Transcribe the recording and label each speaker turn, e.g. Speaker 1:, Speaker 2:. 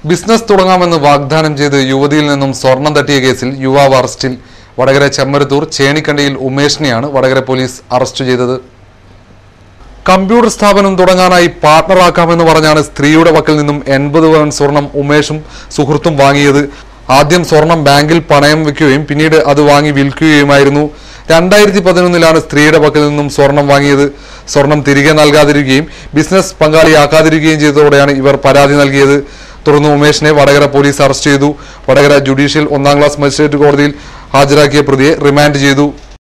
Speaker 1: business തുടങ്ങാമെന്ന് വാഗ്ദാനം ചെയ്ത് യുവതിയിൽ നിന്നും സ്വർണം തട്ടിയ കേസിൽ യുവാവ് അറസ്റ്റിൽ വടകര ചെമ്മരത്തൂർ ചേണിക്കണ്ടിയിൽ ഉമേഷിനെയാണ് വടകര പോലീസ് അറസ്റ്റ് ചെയ്തത് കമ്പ്യൂട്ടർ സ്ഥാപനം തുടങ്ങാനായി പാർട്ണറാക്കാമെന്ന് പറഞ്ഞാണ് സ്ത്രീയുടെ പക്കൽ നിന്നും എൺപത് പവൻ സ്വർണം ഉമേഷും സുഹൃത്തും വാങ്ങിയത് ആദ്യം സ്വർണം ബാങ്കിൽ പണയം വെക്കുകയും പിന്നീട് അത് വാങ്ങി വിൽക്കുകയുമായിരുന്നു രണ്ടായിരത്തി പതിനൊന്നിലാണ് സ്ത്രീയുടെ പക്കൽ നിന്നും സ്വർണം വാങ്ങിയത് സ്വർണം തിരികെ നൽകാതിരിക്കുകയും ബിസിനസ് പങ്കാളിയാക്കാതിരിക്കുകയും ചെയ്തതോടെയാണ് ഇവർ പരാതി നൽകിയത് തുടർന്ന് ഉമേഷിനെ വടകര പോലീസ് അറസ്റ്റ് ചെയ്തു വടകര ജുഡീഷ്യൽ ഒന്നാം ക്ലാസ് മജിസ്ട്രേറ്റ് കോടതിയിൽ ഹാജരാക്കിയ പ്രതിയെ റിമാൻഡ് ചെയ്തു